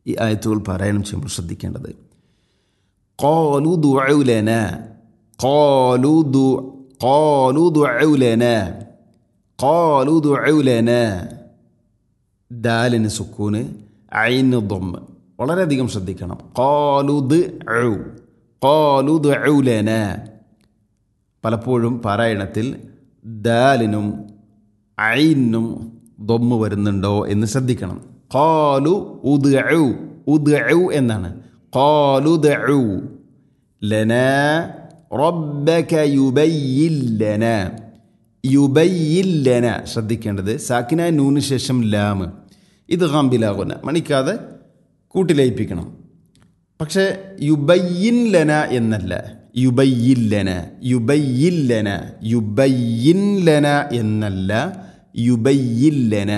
ഈ ആയത്തുകൾ പാരായണം ചെയ്യുമ്പോൾ ശ്രദ്ധിക്കേണ്ടത് قالوا ادعوا لنا قالوا دع قالوا ادعوا لنا قالوا ادعوا لنا ദാലിന് സുക്കൂന് ഐന് ദൊമ്മ് വളരെയധികം ശ്രദ്ധിക്കണം കോലുദ് ഔ കോലുദ് ഔലന പലപ്പോഴും പാരായണത്തിൽ ദാലിനും ഐനും ദൊമ്മ് വരുന്നുണ്ടോ എന്ന് ശ്രദ്ധിക്കണം കോലു ഉദ് ഔ ഉദ് ഔ എന്നാണ് കോലുദ് ഔ ലന റബ്ബക യുബയ്യില്ലന യുബയ്യില്ലന ശ്രദ്ധിക്കേണ്ടത് സാക്കിന നൂന് ശേഷം ലാമ് ഇത് ഗാംബിലാകുന്ന മണിക്കാതെ കൂട്ടിലയിപ്പിക്കണം പക്ഷേ യുബയ്യിൻ ലന എന്നല്ല യുബയ്യില്ലന യുബയ്യില്ലന യുബയ്യിൻ ലന എന്നല്ല യുബയ്യില്ലന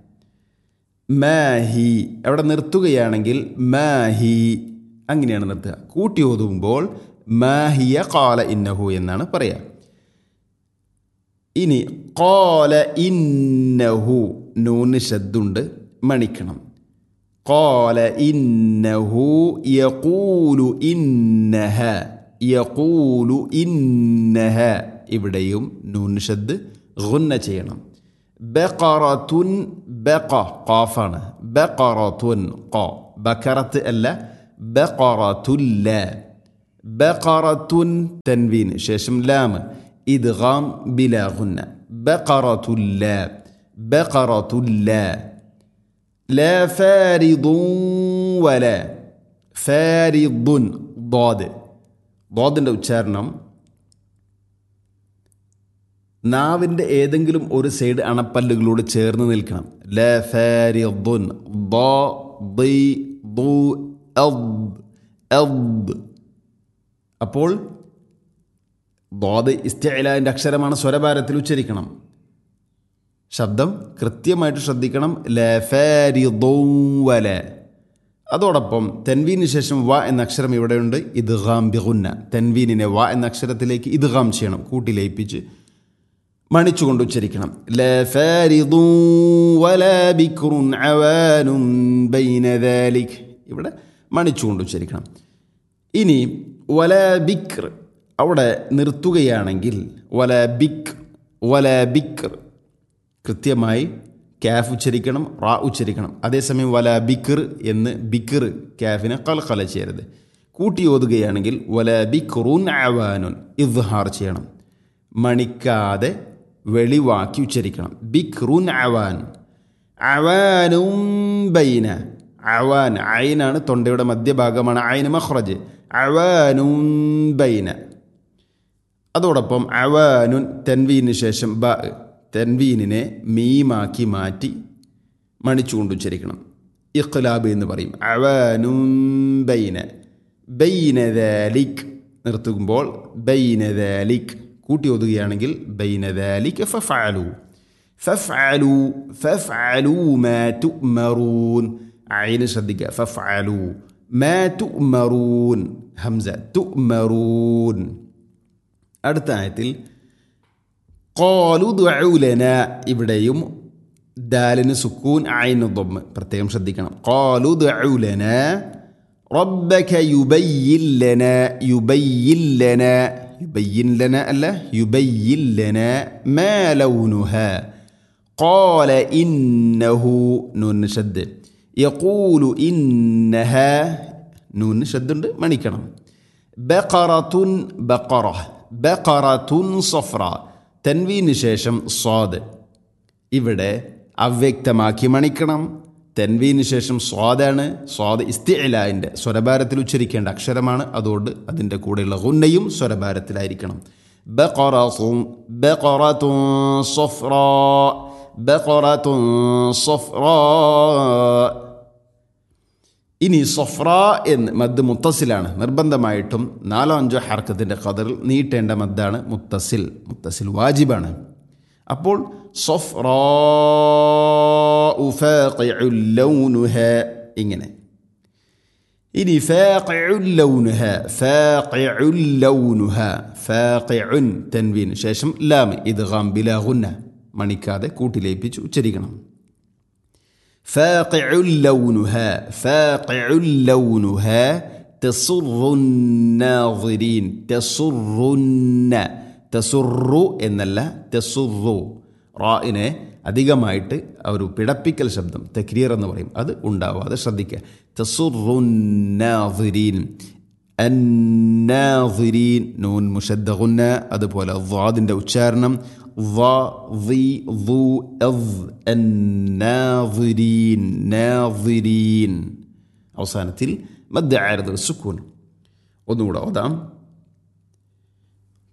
മാഹി അവിടെ നിർത്തുകയാണെങ്കിൽ മാഹി അങ്ങനെയാണ് നിർത്തുക കൂട്ടി ഓതുമ്പോൾ മാഹിയ കാല ഇന്നഹു എന്നാണ് പറയുക ഇനി കോല ഇന്നഹു നൂന് ശബ്ദുണ്ട് മണിക്കണം കോല ഇന്നഹു യകൂലു ഇന്നഹ യകൂലു ഇന്നഹ ഇവിടെയും നൂന് ശബ്ദ് ഗുന്ന ചെയ്യണം ബഖറത്തുൻ ബഖ ഖാഫാണ് ബഖറത്തുൻ ഖ ബക്കറത്ത് അല്ല ബഖറത്തുല്ല ബഖറത്തുൻ തൻവീൻ ശേഷം ലാം إدغام بلا غنة بقرة لا بقرة لا لا فارض ولا فارض ضاد ضادൻ്റെ ഉച്ചാരണം നാവിൻ്റെ ഏതെങ്കിലും ഒരു സൈഡ് അണപ്പല്ലുകളോട് ചേർന്ന് നിൽക്കണം ല ഫാരിദുൻ ض ضي ضو أض أض അപ്പോൾ ബോധ ഇസ്തിഅലാൻ്റെ അക്ഷരമാണ് സ്വരഭാരത്തിൽ ഉച്ചരിക്കണം ശബ്ദം കൃത്യമായിട്ട് ശ്രദ്ധിക്കണം ലഫാരിദോവല അതോടൊപ്പം തെൻവീന് ശേഷം വ എന്ന അക്ഷരം ഇവിടെയുണ്ട് ഇദ്ഗാം ബിഗുന്ന തെൻവീനിനെ വ എന്ന അക്ഷരത്തിലേക്ക് ഇദ്ഗാം ചെയ്യണം കൂട്ടി ലയിപ്പിച്ച് മണിച്ചുകൊണ്ട് ഉച്ചരിക്കണം ഇവിടെ മണിച്ചുകൊണ്ട് ഉച്ചരിക്കണം ഇനി വല ബിക്ർ അവിടെ നിർത്തുകയാണെങ്കിൽ വല ബിക് വല ബിക്ർ കൃത്യമായി കാഫ് ഉച്ചരിക്കണം റാ ഉച്ചരിക്കണം അതേസമയം വല ബിക്ർ എന്ന് ബിക്ർ കാഫിനെ കൽക്കല ചെയ്യരുത് കൂട്ടി ഓതുകയാണെങ്കിൽ വല ബിക്റുൻ അവാനുൻ ഇദ്ഹാർ ചെയ്യണം മണിക്കാതെ വെളിവാക്കി ഉച്ചരിക്കണം ബിക്റുൻ അവാൻ അവാനും ബൈന അവാൻ അയിനാണ് തൊണ്ടയുടെ മധ്യഭാഗമാണ് അയിന് മഹ്റജ് അവാനും ബൈന അതോടൊപ്പം അവാനുൻ തെൻവീന് ശേഷം ബ തെൻവീനിനെ മീമാക്കി മാറ്റി മണിച്ചുകൊണ്ട് ഉച്ചരിക്കണം ഇഖ്ലാബ് എന്ന് പറയും അവാനും ബൈന ബൈനദാലിക് നിർത്തുമ്പോൾ ബൈനദാലിക് കൂട്ടി ഒതുകയാണെങ്കിൽ ബൈനദാലിക് ഫഫഅലു ഫഫഅലു ഫഫഅലു മാ തുഅ്മറൂൻ ഐന് ശ്രദ്ധിക്കുക ഫഫഅലു മാ തുഅ്മറൂൻ ഹംസ തുഅ്മറൂൻ അടുത്ത ആയത്തിൽ കോലു ദുലന ഇവിടെയും ദാലിന് സുക്കൂൻ ആയിന് ദൊമ്മ് പ്രത്യേകം ശ്രദ്ധിക്കണം കോലു ദുലന റബ്ബക യുബയ്യിൻ ലന യുബയ്യിൻ ലന യുബയ്യിൻ ലന അല്ല യുബയ്യിൻ ലന മാ ലൗനുഹ قال إنه نون شد يقول إنها نون شد മണിക്കണം ബഖറത്തുൻ ബഖറ ബഖറത്തുൻ സഫ്ര തെൻവീന് ശേഷം സ്വാദ് ഇവിടെ അവ്യക്തമാക്കി മണിക്കണം തെൻവീന് ശേഷം സ്വാദാണ് സ്വാദ് ഇസ്തിഅലാൻ്റെ സ്വരഭാരത്തിൽ ഉച്ചരിക്കേണ്ട അക്ഷരമാണ് അതുകൊണ്ട് അതിൻ്റെ കൂടെയുള്ള ഗുന്നയും സ്വരഭാരത്തിലായിരിക്കണം ബഖറത്തുൻ ബഖറത്തുൻ സഫ്ര ബഖറത്തുൻ സഫ്ര ഇനി സൊഫ്ര എന്ന് മദ് മുത്തസിലാണ് നിർബന്ധമായിട്ടും നാലോ അഞ്ചോ ഹർക്കത്തിൻ്റെ കതറിൽ നീട്ടേണ്ട മദ്ദാണ് മുത്തസിൽ മുത്തസിൽ വാജിബാണ് അപ്പോൾ സൊഫ്ര ഇങ്ങനെ ഇനി തെൻവീൻ ശേഷം ലാം ഇത് ഗാംബിലാഹുന്ന മണിക്കാതെ കൂട്ടിലേപ്പിച്ച് ഉച്ചരിക്കണം فاقع لونها فاقع لونها تسر الناظرين تسرن തസുറു എന്നല്ല തെസുറു റായിനെ അധികമായിട്ട് ആ ഒരു പിടപ്പിക്കൽ ശബ്ദം തക്രീർ എന്ന് പറയും അത് ഉണ്ടാവാതെ ശ്രദ്ധിക്കുക തസുറുന്നാസിരീൻ അന്നാസിരീൻ നൂൻ മുഷദ്ദുന്ന അതുപോലെ വാദിൻ്റെ ഉച്ചാരണം അവസാനത്തിൽ മദ്ദ ആരത് സുക്കൂൻ ഒന്നുകൂടെ ഓതാം